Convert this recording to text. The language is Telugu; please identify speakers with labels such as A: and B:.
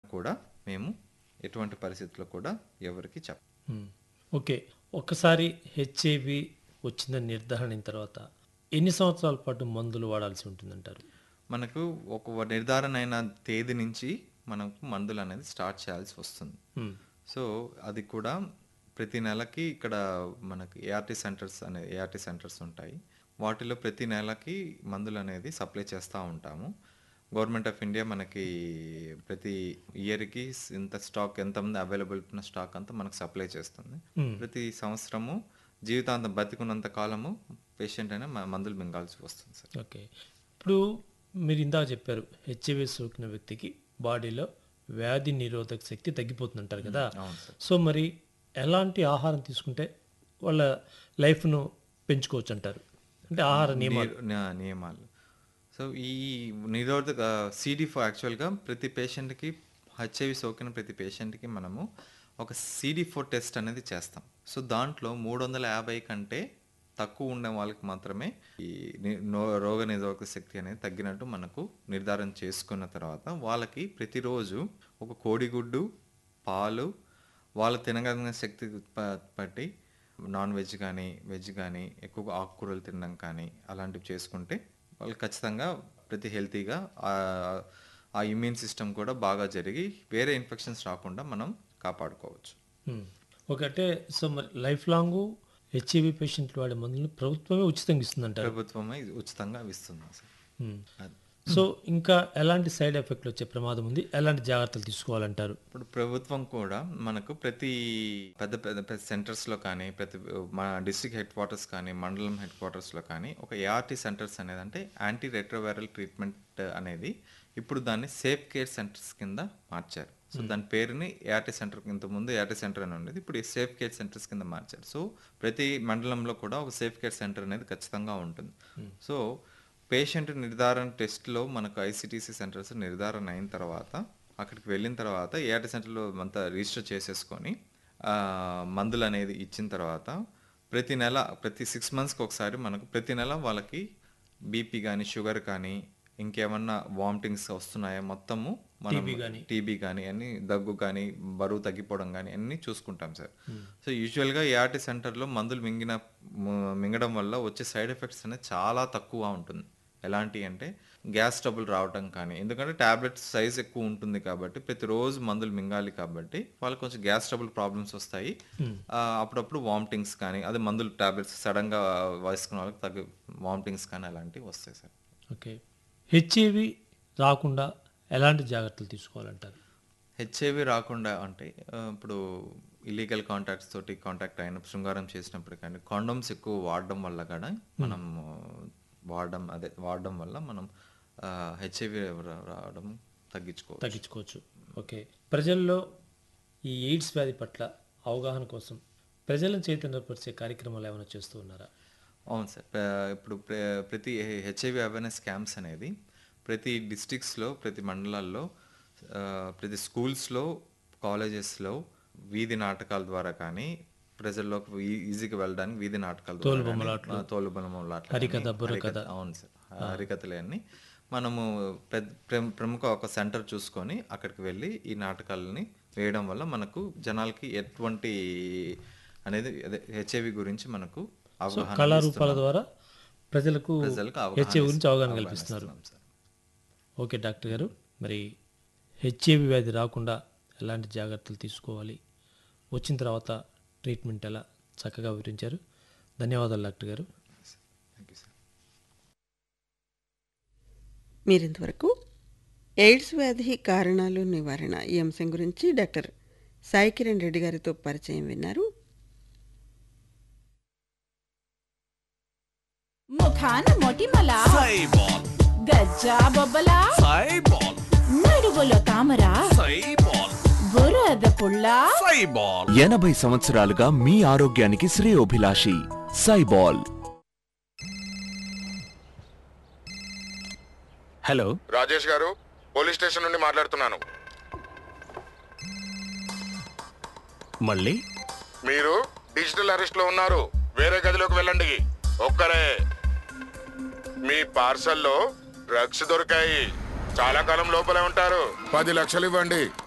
A: కూడా మేము ఎటువంటి పరిస్థితుల్లో కూడా ఎవరికి చెప్ప
B: మ్మ్. ఓకే ఒక్కసారి హెచ్ఐవి వచ్చిందని నిర్ధారణ అయిన తర్వాత ఎన్ని సంవత్సరాల పాటు మందులు వాడాల్సి ఉంటుందంటారు
A: మనకు ఒక నిర్ధారణ అయిన తేదీ నుంచి మనకు మందులు అనేది స్టార్ట్ చేయాల్సి వస్తుంది
B: మ్మ్.
A: సో అది కూడా ప్రతి నెలకి ఇక్కడ మనకి ఏఆర్టీ సెంటర్స్ అనే ఏఆర్టీ సెంటర్స్ ఉంటాయి వాటిలో ప్రతి నెలకి మందులు అనేది సప్లై చేస్తూ ఉంటాము గవర్నమెంట్ ఆఫ్ ఇండియా మనకి ప్రతి ఇయర్కి ఇంత స్టాక్ ఎంత ఉంది అవైలబుల్ ఉన్న స్టాక్ అంతా మనకు సప్లై చేస్తుంది ప్రతి సంవత్సరము జీవితాంతం బతికున్నంత కాలము పేషెంట్ అయినా మ- మందులు మింగాల్సి వస్తుంది సార్
B: ఓకే ఇప్పుడు మీరు ఇందాక చెప్పారు హెచ్ఐవి సోకిన వ్యక్తికి బాడీలో వ్యాధి నిరోధక శక్తి తగ్గిపోతుందంటారు కదా
A: అవును సార్
B: సో మరి ఎలాంటి ఆహారం తీసుకుంటే వాళ్ళ లైఫ్ను పెంచుకోవచ్చు అంటారు అంటే ఆహార నియమాలు
A: నియ- న- నియమాలు సో ఈ నిరోధక సిడి ఫోర్ యాక్చువల్గా ప్రతి పేషెంట్కి హెచ్ఐవి సోకిన ప్రతి పేషెంట్కి మనము ఒక సిడి ఫోర్ టెస్ట్ అనేది చేస్తాం సో దాంట్లో మూడు వందల యాభై కంటే తక్కువ ఉండే వాళ్ళకి మాత్రమే ఈ ని- నో- రోగ నిరోధక శక్తి అనేది తగ్గినట్టు మనకు నిర్ధారణ చేసుకున్న తర్వాత వాళ్ళకి ప్రతిరోజు ఒక కోడిగుడ్డు పాలు వాళ్ళు తినగలిగిన శక్తి ప- బట్టి నాన్ వెజ్ కానీ వెజ్ కానీ ఎక్కువ ఆకుకూరలు తినడం కానీ అలాంటివి చేసుకుంటే వాళ్ళు ఖచ్చితంగా ప్రతి హెల్తీగా ఆ- ఆ ఇమ్యూన్ సిస్టమ్ కూడా బాగా జరిగి వేరే ఇన్ఫెక్షన్స్ రాకుండా మనం కాపాడుకోవచ్చు
B: మ్మ్. ఒకటే సో మరి లైఫ్ లాంగ్ హెచ్ఐవి పేషెంట్లు వాడే మందులను ప్రభుత్వమే ఉచితంగా ఇస్తుందంటారు
A: ప్రభుత్వమే ఇది ఉచితంగా ఇస్తుంది సార్
B: మ్మ్.
A: అది.
B: సో ఇంకా ఎలాంటి సైడ్ ఎఫెక్ట్లు వచ్చే ప్రమాదం ఉంది ఎలాంటి జాగ్రత్తలు తీసుకోవాలంటారు
A: ఇప్పుడు ప్రభుత్వం కూడా మనకు ప్రతి పెద్ద పెద్ద పెద్ద సెంటర్స్లో కానీ ప్రతి మన డిస్ట్రిక్ట్ హెడ్ క్వార్టర్స్ కానీ మండలం హెడ్ క్వార్టర్స్లో కానీ ఒక ఏఆర్టీ సెంటర్స్ అనేది అంటే యాంటీ రెట్రోవైరల్ ట్రీట్మెంట్ అనేది ఇప్పుడు దాన్ని సేఫ్ కేర్ సెంటర్స్ కింద మార్చారు సో దాని పేరుని ఏఆర్టీ సెంటర్ ఇంత ముందు ఏఆర్టీ సెంటర్ అని ఉండేది ఇప్పుడు ఈ సేఫ్ కేర్ సెంటర్స్ కింద మార్చారు సో ప్రతి మండలంలో కూడా ఒక సేఫ్ కేర్ సెంటర్ అనేది ఖచ్చితంగా ఉంటుంది సో పేషెంట్ నిర్ధారణ టెస్ట్లో మనకు ఐసిటీసీ సెంటర్స్ నిర్ధారణ అయిన తర్వాత అక్కడికి వెళ్ళిన తర్వాత ఏఆర్టీ సెంటర్లో అంతా రిజిస్టర్ చేసేసుకొని ఆ, మందులు అనేది ఇచ్చిన తర్వాత ప్రతి నెల ప్రతి సిక్స్ మంత్స్కి ఒకసారి మనకు ప్రతి నెల వాళ్ళకి బీపీ కానీ షుగర్ కానీ ఇంకేమన్నా వామిటింగ్స్ వస్తున్నాయా మొత్తము మనం టీబీ కానీ అన్ని దగ్గు కానీ బరువు తగ్గిపోవడం కానీ అన్ని చూసుకుంటాం సార్ సో యూజువల్గా ఏఆర్టీ సెంటర్లో మందులు మింగిన ము- మింగడం వల్ల వచ్చే సైడ్ ఎఫెక్ట్స్ అనేది చాలా తక్కువ ఉంటుంది ఎలాంటి అంటే గ్యాస్ ట్రబుల్ రావటం కానీ ఎందుకంటే టాబ్లెట్ సైజ్ ఎక్కువ ఉంటుంది కాబట్టి ప్రతిరోజు మందులు మింగాలి కాబట్టి వాళ్ళకి కొంచెం గ్యాస్ ట్రబుల్ ప్రాబ్లమ్స్ వస్తాయి ఆ, అప్పుడప్పుడు వామిటింగ్స్ కానీ అదే మందులు టాబ్లెట్స్ సడన్గా వేసుకున్న వాళ్ళకి తగ్గ వామిటింగ్స్ కానీ అలాంటివి వస్తాయి సార్
B: ఓకే హెచ్ఐవి రాకుండా ఎలాంటి జాగ్రత్తలు తీసుకోవాలంటారు
A: హెచ్ఐవి రాకుండా అంటే ఆ, ఇప్పుడు ఇల్లీగల్ కాంటాక్ట్స్ తోటి కాంటాక్ట్ అయిన శృంగారం చేసినప్పుడు కానీ కాండమ్స్ ఎక్కువ వాడడం వల్ల కూడా మనం వాడడం అదే వాడడం వల్ల మనం హెచ్ఐవి రావడం తగ్గించుకోవచ్చు
B: తగ్గించుకోవచ్చు ఓకే ప్రజల్లో ఈ ఎయిడ్స్ వ్యాధి పట్ల అవగాహన కోసం ప్రజలను చైతన్యపరిచే కార్యక్రమాలు ఏమైనా చేస్తూ ఉన్నారా
A: అవును సార్ ప్ర- ఇప్పుడు ప్ర- ప్రతి హెచ్ఐవి అవేర్నెస్ క్యాంప్స్ అనేది ప్రతి డిస్ట్రిక్ట్స్లో ప్రతి మండలాల్లో ఆ, ప్రతి స్కూల్స్లో కాలేజెస్లో వీధి నాటకాల ద్వారా కానీ ప్రజల్లోకి ఈ- ఈజీగా వెళ్ళడానికి వీధి నాటకాల ద్వారా కానీ, ఆ, తోలు బొమ్మలాట్లు
B: హరికథ,
A: కానీ, హరికథ, అవును సార్ హరికథలు అన్ని మనము పెద్ద ప్ర- ప్రముఖ ఒక సెంటర్ చూసుకొని అక్కడికి వెళ్ళి ఈ నాటకాలని వేయడం వల్ల మనకు జనాలకి ఎటువంటి అనేది అదే హెచ్ఐవి గురించి మనకు అవగాహన
B: కళారూపాల ద్వారా ప్రజలకు
A: ప్రజలకు అవగాహన
B: హెచ్ఐవి గురించి అవగాహన
A: అవగాహన
B: కల్పిస్తున్నారు
A: ఇస్తున్నాం సార్.
B: ఓకే డాక్టర్ గారు మరి హెచ్ఐవి వ్యాధి రాకుండా ఎలాంటి జాగ్రత్తలు తీసుకోవాలి వచ్చిన తర్వాత ట్రీట్మెంట్ ఎలా చక్కగా వివరించారు ధన్యవాదాలు డాక్టర్ గారు
A: థ్యాంక్ యూ సార్
C: మీరింతవరకు ఎయిడ్స్ వ్యాధి కారణాలు నివారణ ఈ అంశం గురించి డాక్టర్ సాయి కిరణ్ రెడ్డి గారితో పరిచయం విన్నారు
D: ముఖాన మొటిమల
E: సైబాల్
D: గజ్జా బొబ్బల
E: సైబాల్
D: నడువులో తామర
E: సైబాల్
D: బురద పుల్ల
E: సైబాల్
F: ఎనభై సంవత్సరాలుగా మీ ఆరోగ్యానికి శ్రేయోభిలాషి సైబాల్ హలో
G: రాజేష్ గారు పోలీస్ స్టేషన్ నుండి మాట్లాడుతున్నాను
F: మళ్ళీ
G: మీరు డిజిటల్ అరెస్ట్ లో ఉన్నారు వేరే గదిలోకి వెళ్ళండి ఒక్కరే మీ పార్సల్లో డ్రగ్స్ దొరికాయి చాలా కాలం లోపలే ఉంటారు పది లక్షలు ఇవ్వండి